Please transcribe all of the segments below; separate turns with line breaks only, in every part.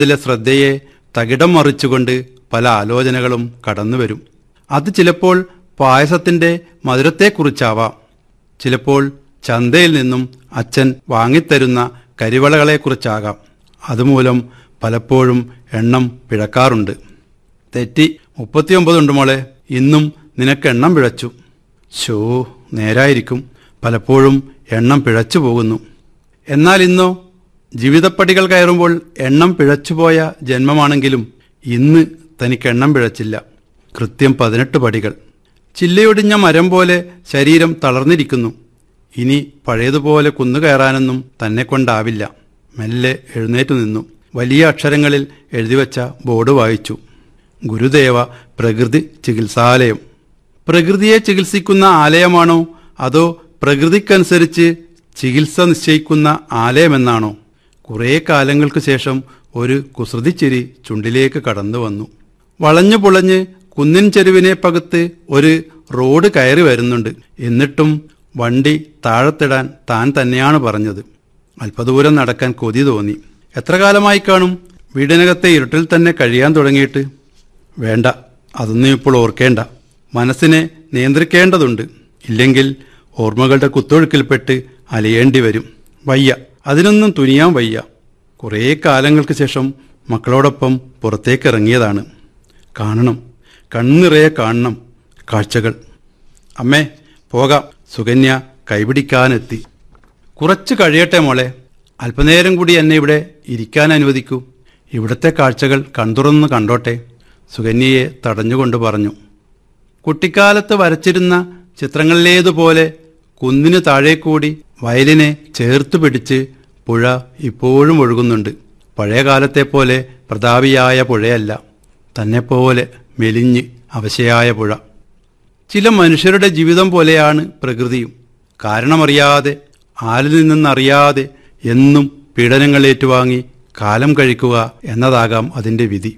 അതിലെ ശ്രദ്ധയെ തകിടം മറിച്ചുകൊണ്ട് പല ആലോചനകളും കടന്നുവരും അത് ചിലപ്പോൾ പായസത്തിന്റെ മധുരത്തെക്കുറിച്ചാവാം ചിലപ്പോൾ ചന്തയിൽ നിന്നും അച്ഛൻ വാങ്ങിത്തരുന്ന കരിവളകളെക്കുറിച്ചാകാം അതുമൂലം പലപ്പോഴും എണ്ണം പിഴക്കാറുണ്ട് തെറ്റി മുപ്പത്തിയൊമ്പതുണ്ട് മോളെ ഇന്നും നിനക്ക് എണ്ണം പിഴച്ചു ഷോ നേരായിരിക്കും പലപ്പോഴും എണ്ണം പിഴച്ചു പോകുന്നു എന്നാൽ ഇന്നോ ജീവിതപ്പടികൾ കയറുമ്പോൾ എണ്ണം പിഴച്ചുപോയ ജന്മമാണെങ്കിലും ഇന്ന് തനിക്ക് എണ്ണം പിഴച്ചില്ല കൃത്യം പതിനെട്ട് പടികൾ ചില്ലയൊടിഞ്ഞ മരം പോലെ ശരീരം തളർന്നിരിക്കുന്നു ഇനി പഴയതുപോലെ കുന്നുകയറാനൊന്നും തന്നെ കൊണ്ടാവില്ല മെല്ലെ എഴുന്നേറ്റു നിന്നു വലിയ അക്ഷരങ്ങളിൽ എഴുതിവെച്ച ബോർഡ് വായിച്ചു ഗുരുദേവ പ്രകൃതി ചികിത്സാലയം പ്രകൃതിയെ ചികിത്സിക്കുന്ന ആലയമാണോ അതോ പ്രകൃതിക്കനുസരിച്ച് ചികിത്സ നിശ്ചയിക്കുന്ന ആലയമെന്നാണോ കുറേ കാലങ്ങൾക്ക് ശേഷം ഒരു കുസൃതിച്ചിരി ചുണ്ടിലേക്ക് കടന്നു വന്നു വളഞ്ഞു പുളഞ്ഞ് കുന്നിൻ ചെരുവിനെ പകുത്ത് ഒരു റോഡ് കയറി വരുന്നുണ്ട് എന്നിട്ടും വണ്ടി താഴത്തിടാൻ താൻ തന്നെയാണ് പറഞ്ഞത് അല്പദൂരം നടക്കാൻ കൊതി തോന്നി എത്ര കാലമായി കാണും വീടിനകത്തെ ഇരുട്ടിൽ തന്നെ കഴിയാൻ തുടങ്ങിയിട്ട് വേണ്ട അതൊന്നും ഇപ്പോൾ ഓർക്കേണ്ട മനസ്സിനെ നിയന്ത്രിക്കേണ്ടതുണ്ട് ഇല്ലെങ്കിൽ ഓർമ്മകളുടെ കുത്തൊഴുക്കിൽപ്പെട്ട് അലയേണ്ടി വരും വയ്യ അതിനൊന്നും തുനിയാൻ വയ്യ കുറേ കാലങ്ങൾക്ക് ശേഷം മക്കളോടൊപ്പം പുറത്തേക്കിറങ്ങിയതാണ് കാണണം കണ്ണിറയെ കാണണം കാഴ്ചകൾ അമ്മേ പോകാം സുകന്യ കൈപിടിക്കാനെത്തി കുറച്ച് കഴിയട്ടെ മോളെ അല്പനേരം കൂടി എന്നെ ഇവിടെ ഇരിക്കാൻ അനുവദിക്കൂ ഇവിടുത്തെ കാഴ്ചകൾ കൺതുറന്ന് കണ്ടോട്ടെ സുകന്യയെ തടഞ്ഞുകൊണ്ട് പറഞ്ഞു കുട്ടിക്കാലത്ത് വരച്ചിരുന്ന ചിത്രങ്ങളിലേതുപോലെ കുന്നിന് താഴെ കൂടി വയലിനെ ചേർത്തു പിടിച്ച് പുഴ ഇപ്പോഴും ഒഴുകുന്നുണ്ട് പഴയ കാലത്തെ പോലെ പ്രതാപിയായ പുഴയല്ല തന്നെപ്പോലെ മെലിഞ്ഞ് അവശയായ പുഴ ചില മനുഷ്യരുടെ ജീവിതം പോലെയാണ് പ്രകൃതിയും കാരണമറിയാതെ ആരിൽ നിന്നറിയാതെ എന്നും പീഡനങ്ങൾ ഏറ്റുവാങ്ങി കാലം കഴിക്കുക എന്നതാകാം അതിൻ്റെ വിധി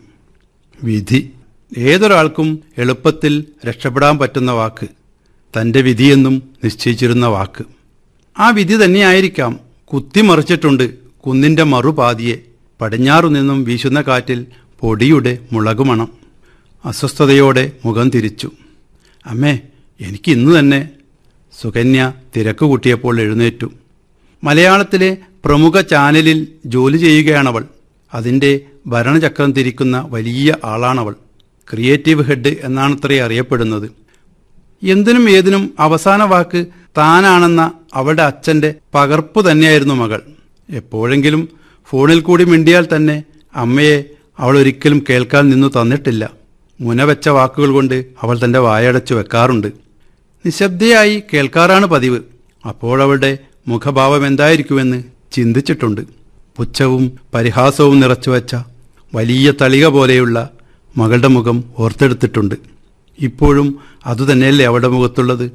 വിധി ഏതൊരാൾക്കും എളുപ്പത്തിൽ രക്ഷപ്പെടാൻ പറ്റുന്ന വാക്ക് തൻ്റെ വിധിയെന്നും നിശ്ചയിച്ചിരുന്ന വാക്ക് ആ വിധി തന്നെയായിരിക്കാം കുത്തിമറിച്ചിട്ടുണ്ട് കുന്നിൻ്റെ മറുപാതിയെ പടിഞ്ഞാറു നിന്നും വീശുന്ന കാറ്റിൽ പൊടിയുടെ മുളകുമണം അസ്വസ്ഥതയോടെ മുഖം തിരിച്ചു അമ്മേ എനിക്ക് ഇന്ന് തന്നെ സുകന്യ തിരക്ക് കൂട്ടിയപ്പോൾ എഴുന്നേറ്റു മലയാളത്തിലെ പ്രമുഖ ചാനലിൽ ജോലി ചെയ്യുകയാണവൾ അതിൻ്റെ ഭരണചക്രം തിരിക്കുന്ന വലിയ ആളാണവൾ ക്രിയേറ്റീവ് ഹെഡ് എന്നാണത്രേ അറിയപ്പെടുന്നത് എന്തിനും ഏതിനും അവസാന വാക്ക് താനാണെന്ന അവളുടെ അച്ഛൻ്റെ പകർപ്പ് തന്നെയായിരുന്നു മകൾ എപ്പോഴെങ്കിലും ഫോണിൽ കൂടി മിണ്ടിയാൽ തന്നെ അമ്മയെ അവൾ ഒരിക്കലും കേൾക്കാൻ നിന്നു തന്നിട്ടില്ല മുനവെച്ച വാക്കുകൾ കൊണ്ട് അവൾ തന്റെ വായടച്ചു വെക്കാറുണ്ട് നിശബ്ദയായി കേൾക്കാറാണ് പതിവ് അപ്പോഴവളുടെ മുഖഭാവം എന്തായിരിക്കുമെന്ന് ചിന്തിച്ചിട്ടുണ്ട് പുച്ഛവും പരിഹാസവും നിറച്ചുവെച്ച വലിയ തളിക പോലെയുള്ള മകളുടെ മുഖം ഓർത്തെടുത്തിട്ടുണ്ട് ഇപ്പോഴും അതുതന്നെയല്ലേ അവളുടെ മുഖത്തുള്ളത്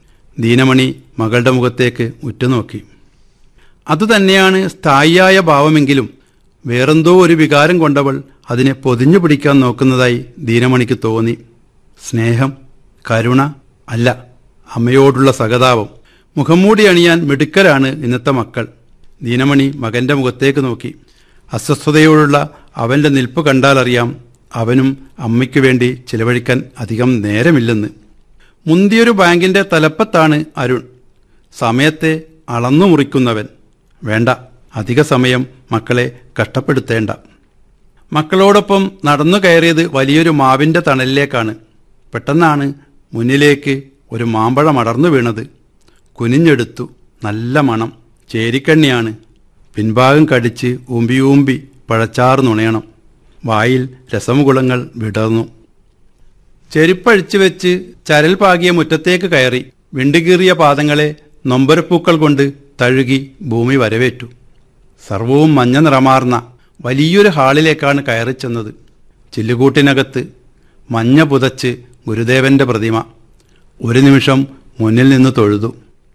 ദീനമണി മകളുടെ മുഖത്തേക്ക് ഉറ്റുനോക്കി അതുതന്നെയാണ് സ്ഥായിയായ ഭാവമെങ്കിലും വേറെന്തോ ഒരു വികാരം കൊണ്ടവൾ അതിനെ പൊതിഞ്ഞു പിടിക്കാൻ നോക്കുന്നതായി ദീനമണിക്ക് തോന്നി സ്നേഹം കരുണ അല്ല അമ്മയോടുള്ള സഹതാപം മുഖംമൂടി അണിയാൻ മിടുക്കരാണ് ഇന്നത്തെ മക്കൾ ദീനമണി മകന്റെ മുഖത്തേക്ക് നോക്കി അസ്വസ്ഥതയോടുള്ള അവന്റെ നിൽപ്പ് കണ്ടാലറിയാം അവനും അമ്മയ്ക്കു വേണ്ടി ചിലവഴിക്കാൻ അധികം നേരമില്ലെന്ന് മുന്തിയൊരു ബാങ്കിന്റെ തലപ്പത്താണ് അരുൺ സമയത്തെ അളന്നു മുറിക്കുന്നവൻ വേണ്ട അധിക സമയം മക്കളെ കഷ്ടപ്പെടുത്തേണ്ട മക്കളോടൊപ്പം നടന്നു കയറിയത് വലിയൊരു മാവിന്റെ തണലിലേക്കാണ് പെട്ടെന്നാണ് മുന്നിലേക്ക് ഒരു മാമ്പഴം അടർന്നു വീണത് കുനിഞ്ഞെടുത്തു നല്ല മണം ചേരിക്കണ്ണിയാണ് പിൻഭാഗം കടിച്ച് ഊമ്പിയൂമ്പി പഴച്ചാറ് നുണയണം വായിൽ രസമുകുളങ്ങൾ വിടർന്നു ചെരുപ്പഴിച്ചു വെച്ച് ചരൽ പാകിയ മുറ്റത്തേക്ക് കയറി വിണ്ടുകീറിയ പാദങ്ങളെ നൊമ്പരപ്പൂക്കൾ കൊണ്ട് തഴുകി ഭൂമി വരവേറ്റു സർവവും മഞ്ഞ നിറമാർന്ന വലിയൊരു ഹാളിലേക്കാണ് കയറിച്ചെന്നത് ചില്ലുകൂട്ടിനകത്ത് മഞ്ഞ പുതച്ച് ഗുരുദേവന്റെ പ്രതിമ ഒരു നിമിഷം മുന്നിൽ നിന്ന് തൊഴുതു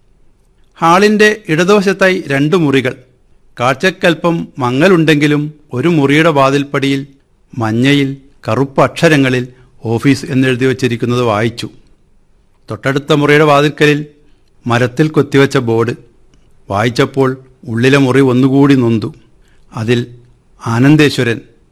ഹാളിന്റെ ഇടതുവശത്തായി രണ്ട് മുറികൾ കാഴ്ചക്കൽപ്പം മങ്ങലുണ്ടെങ്കിലും ഒരു മുറിയുടെ വാതിൽപ്പടിയിൽ മഞ്ഞയിൽ കറുപ്പ് അക്ഷരങ്ങളിൽ ഓഫീസ് എന്നെഴുതി വച്ചിരിക്കുന്നത് വായിച്ചു തൊട്ടടുത്ത മുറിയുടെ വാതിൽക്കലിൽ മരത്തിൽ കൊത്തിവെച്ച ബോർഡ് വായിച്ചപ്പോൾ ഉള്ളിലെ മുറി ഒന്നുകൂടി നൊന്തു അതിൽ ആനന്ദേശ്വരൻ